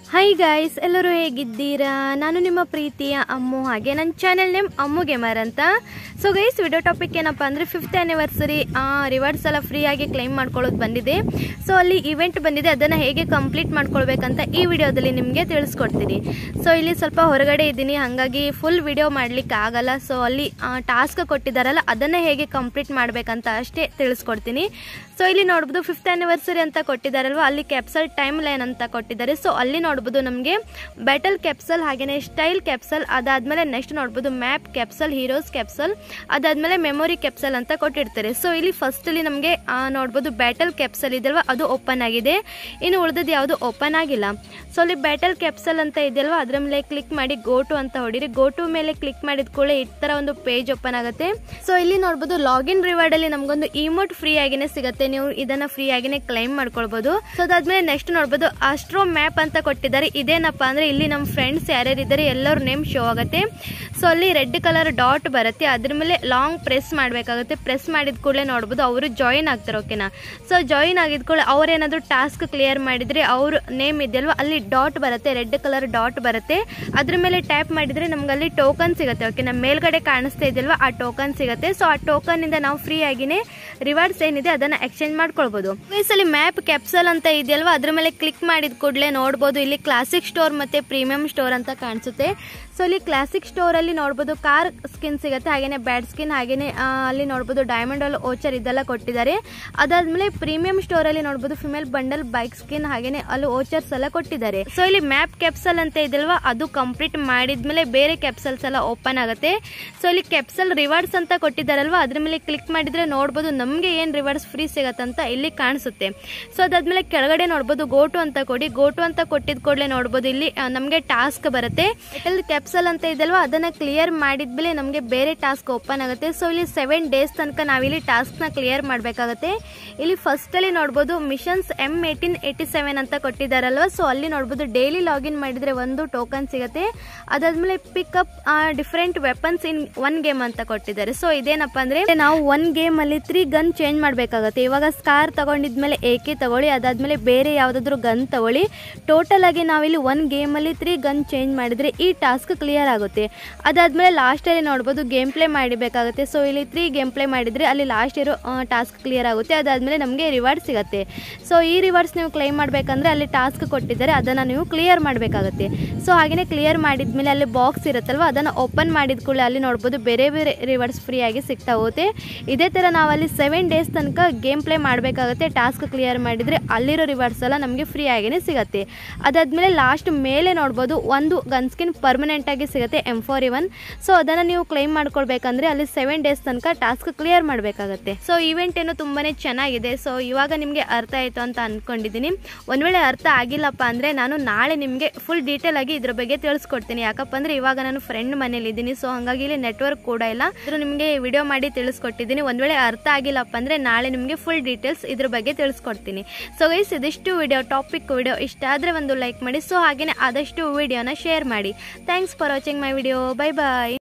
hi guys ಎಲ್ಲರೂ ಹೇಗಿದ್ದೀರಾ ನಾನು ನಿಮ್ಮ ಪ್ರೀತಿಯ ಅಮ್ಮು ಹಾಗೆ ನನ್ನ ಚಾನೆಲ್ ನೇಮ್ ಅಮ್ಮು ಗೇಮರ್ ಅಂತ ಸೊ ಗೈಸ್ ವಿಡಿಯೋ ಟಾಪಿಕ್ ಏನಪ್ಪ ಅಂದರೆ ಫಿಫ್ತ್ ಆ್ಯನಿವರ್ಸರಿ ರಿವಾರ್ಡ್ಸ್ ಎಲ್ಲ ಫ್ರೀಯಾಗಿ ಕ್ಲೈಮ್ ಮಾಡ್ಕೊಳ್ಳೋದು ಬಂದಿದೆ ಸೊ ಅಲ್ಲಿ ಇವೆಂಟ್ ಬಂದಿದೆ ಅದನ್ನು ಹೇಗೆ ಕಂಪ್ಲೀಟ್ ಮಾಡ್ಕೊಳ್ಬೇಕಂತ ಈ ವಿಡಿಯೋದಲ್ಲಿ ನಿಮಗೆ ತಿಳಿಸ್ಕೊಡ್ತೀನಿ ಸೊ ಇಲ್ಲಿ ಸ್ವಲ್ಪ ಹೊರಗಡೆ ಇದ್ದೀನಿ ಹಾಗಾಗಿ ಫುಲ್ ವಿಡಿಯೋ ಮಾಡ್ಲಿಕ್ಕೆ ಆಗಲ್ಲ ಸೊ ಅಲ್ಲಿ ಟಾಸ್ಕ್ ಕೊಟ್ಟಿದ್ದಾರಲ್ಲ ಅದನ್ನೇ ಹೇಗೆ ಕಂಪ್ಲೀಟ್ ಮಾಡಬೇಕಂತ ಅಷ್ಟೇ ತಿಳಿಸ್ಕೊಡ್ತೀನಿ ಸೊ ಇಲ್ಲಿ ನೋಡ್ಬೋದು ಫಿಫ್ತ್ ಆ್ಯನಿವರ್ಸರಿ ಅಂತ ಕೊಟ್ಟಿದ್ದಾರಲ್ವ ಅಲ್ಲಿ ಕ್ಯಾಪ್ಸಲ್ ಟೈಮ್ ಲೈನ್ ಅಂತ ಕೊಟ್ಟಿದ್ದಾರೆ ಸೊ ಅಲ್ಲಿ ನೋಡ್ಬೋದು ನಮಗೆ ಬ್ಯಾಟಲ್ ಕ್ಯಾಪ್ಸಲ್ ಹಾಗೆಯೇ ಸ್ಟೈಲ್ ಕ್ಯಾಪ್ಸಲ್ ಅದಾದಮೇಲೆ ನೆಕ್ಸ್ಟ್ ನೋಡ್ಬೋದು ಮ್ಯಾಪ್ ಕ್ಯಾಪ್ಸಲ್ ಹೀರೋಸ್ ಕ್ಯಾಪ್ಸಲ್ ಅದಾದಮೇಲೆ ಮೆಮೊರಿ ಕ್ಯಾಪ್ಸಲ್ ಅಂತ ಕೊಟ್ಟಿರ್ತಾರೆ ಸೊ ಇಲ್ಲಿ ಫಸ್ಟಲ್ಲಿ ನಮಗೆ ನೋಡ್ಬೋದು ಬ್ಯಾಟಲ್ ಕ್ಯಾಪ್ಸಲ್ ಇದೆಯಲ್ವ ಅದು ಓಪನ್ ಆಗಿದೆ ಇನ್ನು ಉಳಿದದ್ದು ಯಾವುದು ಓಪನ್ ಆಗಿಲ್ಲ ಸೊ ಅಲ್ಲಿ ಬ್ಯಾಟಲ್ ಕ್ಯಾಪ್ಸಲ್ ಅಂತ ಇದೆಯಲ್ವ ಅದರ ಮೇಲೆ ಕ್ಲಿಕ್ ಮಾಡಿ ಗೋಟು ಅಂತ ಹೊಡಿರಿ ಗೋಟು ಮೇಲೆ ಕ್ಲಿಕ್ ಮಾಡಿದ ಕೂಡಲೇ ಈ ಥರ ಒಂದು ಪೇಜ್ ಓಪನ್ ಆಗುತ್ತೆ ಸೊ ಇಲ್ಲಿ ನೋಡ್ಬೋದು ಲಾಗಿನ್ ರಿವಾರ್ಡ್ ಅಲ್ಲಿ ನಮಗೊಂದು ಇಮೋಟ್ ಫ್ರೀ ಆಗಿನೇ ಸಿಗುತ್ತೆ ನೀವು ಇದನ್ನ ಫ್ರೀ ಆಗಿನೇ ಕ್ಲೈಮ್ ಮಾಡ್ಕೊಳ್ಬಹುದು ಸೊ ಅದಾದ್ಮೇಲೆ ನೆಕ್ಸ್ಟ್ ನೋಡ್ಬೋದು ಆಸ್ಟ್ರೋ ಮ್ಯಾಪ್ ಅಂತ ಕೊಟ್ಟಿದ್ದಾರೆ ಇದೇನಪ್ಪ ಅಂದ್ರೆ ಇಲ್ಲಿ ನಮ್ಮ ಫ್ರೆಂಡ್ಸ್ ಯಾರ್ಯಾರು ಇದ್ದಾರೆ ಎಲ್ಲರ ನೇಮ್ ಶೋ ಆಗುತ್ತೆ ಸೊ ಅಲ್ಲಿ ರೆಡ್ ಕಲರ್ ಡಾಟ್ ಬರುತ್ತೆ ಅದ್ರ ಮೇಲೆ ಲಾಂಗ್ ಪ್ರೆಸ್ ಮಾಡಬೇಕಾಗುತ್ತೆ ಪ್ರೆಸ್ ಮಾಡಿದ ಕೂಡಲೇ ನೋಡ್ಬೋದು ಅವರು ಜಾಯಿನ್ ಆಗ್ತಾರೆ ಓಕೆನಾ ಸೊ ಜಾಯಿನ್ ಆಗಿದ ಕೂಡಲೇ ಅವ್ರೇನಾದ್ರು ಟಾಸ್ಕ್ ಕ್ಲಿಯರ್ ಮಾಡಿದ್ರೆ ಅವ್ರ ನೇಮ್ ಇದೆಯಲ್ವ ಅಲ್ಲಿ ಡಾಟ್ ಬರುತ್ತೆ ರೆಡ್ ಕಲರ್ ಡಾಟ್ ಬರುತ್ತೆ ಅದ್ರ ಮೇಲೆ ಟ್ಯಾಪ್ ಮಾಡಿದ್ರೆ ನಮ್ಗೆ ಅಲ್ಲಿ ಟೋಕನ್ ಸಿಗುತ್ತೆ ಓಕೆನಾ ಮೇಲ್ಗಡೆ ಕಾಣಿಸ್ತಾ ಇದೆಯಲ್ವ ಆ ಟೋಕನ್ ಸಿಗುತ್ತೆ ಸೊ ಆ ಟೋಕನ್ ಇಂದ ನಾವು ಫ್ರೀ ಆಗಿನೇ ರಿವಾರ್ಡ್ಸ್ ಏನಿದೆ ಅದನ್ನ ಎಕ್ಸ್ಚೇಂಜ್ ಮಾಡ್ಕೊಳ್ಬಹುದು ಅಲ್ಲಿ ಮ್ಯಾಪ್ ಕ್ಯಾಪ್ಸಲ್ ಅಂತ ಇದೆಯಲ್ವಾ ಅದ್ರ ಮೇಲೆ ಕ್ಲಿಕ್ ಮಾಡಿದ ಕೂಡಲೇ ನೋಡ್ಬೋದು ಇಲ್ಲಿ ಕ್ಲಾಸಿಕ್ ಸ್ಟೋರ್ ಮತ್ತೆ ಪ್ರೀಮಿಯಂ ಸ್ಟೋರ್ ಅಂತ ಕಾಣಿಸುತ್ತೆ ಸೊ ಇಲ್ಲಿ ಕ್ಲಾಸಿಕ್ ಸ್ಟೋರ್ ಅಲ್ಲಿ ನೋಡ್ಬೋದು ಕಾರ್ ಸ್ಕಿನ್ ಸಿಗುತ್ತೆ ಹಾಗೇನೆ ಬ್ಯಾಡ್ ಸ್ಕಿನ್ ಹಾಗೇನೆ ಆ, ಅಲ್ಲಿ ನೋಡ್ಬೋದು ಡೈಮಂಡ್ ಅಲ್ಲಿ ಓಚರ್ ಇದೆಲ್ಲ ಕೊಟ್ಟಿದ್ದಾರೆ ಅದಾದ್ಮೇಲೆ ಪ್ರೀಮಿಯಂ ಸ್ಟೋರ್ ಅಲ್ಲಿ ನೋಡ್ಬೋದು ಫಿಮೇಲ್ ಬಂಡಲ್ ಬೈಕ್ ಸ್ಕಿನ್ ಹಾಗೇನೆ ಅಲ್ಲಿ ಓಚರ್ಸ್ ಎಲ್ಲ ಕೊಟ್ಟಿದ್ದಾರೆ ಸೊ ಇಲ್ಲಿ ಮ್ಯಾಪ್ ಕ್ಯಾಪ್ಸಲ್ ಅಂತ ಇದೆಯಲ್ವಾ ಅದು ಕಂಪ್ಲೀಟ್ ಮಾಡಿದ್ಮೇಲೆ ಬೇರೆ ಕ್ಯಾಪ್ಸಲ್ಸ್ ಎಲ್ಲ ಓಪನ್ ಆಗುತ್ತೆ ಸೊ ಇಲ್ಲಿ ಕ್ಯಾಪ್ಸಲ್ ರಿವಾರ್ಡ್ಸ್ ಅಂತ ಕೊಟ್ಟಿದ್ದಾರಲ್ವಾ ಅದ್ರ ಮೇಲೆ ಕ್ಲಿಕ್ ಮಾಡಿದ್ರೆ ನೋಡ್ಬೋದು ನಮಗೆ ಏನ್ ರಿವಾರ್ಡ್ಸ್ ಫ್ರೀ ಸಿಗತ್ತಂತ ಇಲ್ಲಿ ಕಾಣಿಸುತ್ತೆ ಸೊ ಅದಾದ್ಮೇಲೆ ಕೆಳಗಡೆ ನೋಡ್ಬೋದು ಗೋಟು ಅಂತ ಕೊಡಿ ಗೋಟು ಅಂತ ಕೊಟ್ಟಿದ್ ಕೂಡಲೇ ನೋಡ್ಬೋದು ಇಲ್ಲಿ ಆ, ನಮ್ಗೆ ಟಾಸ್ಕ್ ಬರುತ್ತೆ ಇಟಲ್ ಕ್ಯಾಪ್ಸಲ್ ಅಂತ ಇದೆಲ್ವಾ ಅದನ್ನ ಕ್ಲಿಯರ್ ಮಾಡಿದ್ಮೇಲೆ ನಮಗೆ ಬೇರೆ ಟಾಸ್ಕ್ ಓಪನ್ ಆಗುತ್ತೆ ಸೊ ಇಲ್ಲಿ ಸೆವೆನ್ ಡೇಸ್ ತನಕ ನಾವಿಲ್ಲಿ ಟಾಸ್ಕ್ ನ ಕ್ಲಿಯರ್ ಮಾಡಬೇಕಾಗುತ್ತೆ ಇಲ್ಲಿ ಫಸ್ಟ್ ಅಲ್ಲಿ ನೋಡ್ಬೋದು missions M eighteen eighty seven ಅಂತ ಕೊಟ್ಟಿದ್ದಾರಲ್ವಾ ಸೊ ಅಲ್ಲಿ ನೋಡ್ಬೋದು ಡೈಲಿ ಲಾಗಿನ್ ಮಾಡಿದ್ರೆ ಒಂದು ಟೋಕನ್ ಸಿಗುತ್ತೆ ಅದಾದ್ಮೇಲೆ pick up different weapons in one game ಅಂತ ಕೊಟ್ಟಿದ್ದಾರೆ ಸೊ ಇದೇನಪ್ಪ ಅಂದ್ರೆ ನಾವು ಒನ್ ಗೇಮ್ ಅಲ್ಲಿ ತ್ರೀ ಗನ್ ಚೇಂಜ್ ಮಾಡಬೇಕಾಗುತ್ತೆ ಇವಾಗ ಸ್ಕಾರ್ ತಗೊಂಡಿದ್ಮೇಲೆ ಏಕೆ ತಗೊಳ್ಳಿ ಅದಾದ್ಮೇಲೆ ಬೇರೆ ಯಾವ್ದಾದ್ರು ಗನ್ ತಗೊಳ್ಳಿ ಟೋಟಲ್ ಆಗಿ ನಾವಿಲ್ಲಿ ಒನ್ ಗೇಮ್ ಅಲ್ಲಿ ತ್ರೀ ಗನ್ ಚೇಂಜ್ ಮಾಡಿದ್ರೆ ಈ ಟಾಸ್ಕ್ ಕ್ಲಿಯರ್ ಆಗುತ್ತೆ ಅದಾದ್ಮೇಲೆ ಲಾಸ್ಟ್ ಅಲ್ಲಿ ನೋಡ್ಬೋದು ಗೇಮ್ ಪ್ಲೇ ಮಾಡಬೇಕಾಗುತ್ತೆ ಸೊ ಇಲ್ಲಿ ತ್ರೀ ಗೇಮ್ ಪ್ಲೇ ಮಾಡಿದ್ರೆ ಅಲ್ಲಿ ಲಾಸ್ಟ್ ಇರೋ ಟಾಸ್ಕ್ ಕ್ಲಿಯರ್ ಆಗುತ್ತೆ ಅದಾದ್ಮೇಲೆ ನಮಗೆ ರಿವಾರ್ಡ್ ಸಿಗುತ್ತೆ ಸೊ ಈ ರಿವಾರ್ಡ್ಸ್ ನೀವು ಕ್ಲೈಮ್ ಮಾಡಬೇಕಂದ್ರೆ ಅಲ್ಲಿ ಟಾಸ್ಕ್ ಕೊಟ್ಟಿದ್ದಾರೆ ಅದನ್ನು ನೀವು ಕ್ಲಿಯರ್ ಮಾಡಬೇಕಾಗುತ್ತೆ ಸೊ ಹಾಗೆಯೇ ಕ್ಲಿಯರ್ ಮಾಡಿದ್ಮೇಲೆ ಅಲ್ಲಿ ಬಾಕ್ಸ್ ಇರುತ್ತಲ್ವ ಅದನ್ನು ಓಪನ್ ಮಾಡಿದ ಕೂಡಲೇ ಅಲ್ಲಿ ನೋಡ್ಬೋದು ಬೇರೆ ಬೇರೆ ರಿವಾರ್ಡ್ಸ್ ಫ್ರೀ ಆಗಿ ಸಿಗ್ತಾ ಹೋಗುತ್ತೆ ಇದೇ ಥರ ನಾವು ಅಲ್ಲಿ ಸೆವೆನ್ ಡೇಸ್ ತನಕ ಗೇಮ್ ಪ್ಲೇ ಮಾಡಬೇಕಾಗುತ್ತೆ ಟಾಸ್ಕ್ ಕ್ಲಿಯರ್ ಮಾಡಿದರೆ ಅಲ್ಲಿರೋ ರಿವಾರ್ಡ್ಸ್ ಎಲ್ಲ ನಮಗೆ ಫ್ರೀ ಆಗಿನೇ ಸಿಗುತ್ತೆ ಅದಾದಮೇಲೆ ಲಾಸ್ಟ್ ಮೇಲೆ ನೋಡ್ಬೋದು ಒಂದು ಗನ್ ಸ್ಕಿನ್ ಪರ್ಮನೆಂಟ್ ಆಗಿ ಸಿಗುತ್ತೆ ಎಮ್ ಫೋರ್ ಇವನ್ ಸೊ ಅದನ್ನು ನೀವು ಕ್ಲೈಮ್ ಮಾಡ್ಕೊಳ್ಬೇಕಂದ್ರೆ ಅಲ್ಲಿ ಸೆವೆನ್ ಡೇಸ್ ತನಕ ಟಾಸ್ಕ್ ಕ್ಲಿಯರ್ ಮಾಡಬೇಕಾಗುತ್ತೆ ಸೊ ಇವೆಂಟ್ ಏನೋ ತುಂಬಾನೇ ಚೆನ್ನಾಗಿದೆ ಸೊ ಇವಾಗ ನಿಮಗೆ ಅರ್ಥ ಆಯಿತು ಅಂತ ಅನ್ಕೊಂಡಿದ್ದೀನಿ ಒಂದು ವೇಳೆ ಅರ್ಥ ಆಗಿಲ್ಲಪ್ಪ ಅಂದರೆ ನಾನು ನಾಳೆ ನಿಮಗೆ ಫುಲ್ ಡೀಟೇಲ್ ಆಗಿ ಇದ್ರ ಬಗ್ಗೆ ತಿಳಿಸ್ಕೊಡ್ತೀನಿ ಯಾಕಪ್ಪ ಅಂದರೆ ಇವಾಗ ನಾನು ಫ್ರೆಂಡ್ ಮನೇಲಿ ಇದ್ದೀನಿ ಸೊ ಹಾಗಾಗಿ ಇಲ್ಲಿ ನೆಟ್ವರ್ಕ್ ಕೂಡ ಇಲ್ಲ ಇದ್ರ ನಿಮಗೆ ವಿಡಿಯೋ ಮಾಡಿ ತಿಳಿಸ್ಕೊಟ್ಟಿದ್ದೀನಿ ಒಂದು ವೇಳೆ ಅರ್ಥ ಆಗಿಲ್ಲಪ್ಪ ಅಂದರೆ ನಾಳೆ ನಿಮಗೆ ಫುಲ್ ಡೀಟೇಲ್ಸ್ ಇದ್ರ ಬಗ್ಗೆ ತಿಳಿಸ್ಕೊಡ್ತೀನಿ ಸೊ ಗೈಸ್ ಇದಿಷ್ಟು ವಿಡಿಯೋ ಟಾಪಿಕ್ ವಿಡಿಯೋ ಇಷ್ಟ ಆದರೆ ಒಂದು ಲೈಕ್ ಮಾಡಿ ಸೊ ಹಾಗೆಯೇ ಆದಷ್ಟು ವಿಡಿಯೋನ ಶೇರ್ ಮಾಡಿ thanks for watching my video bye bye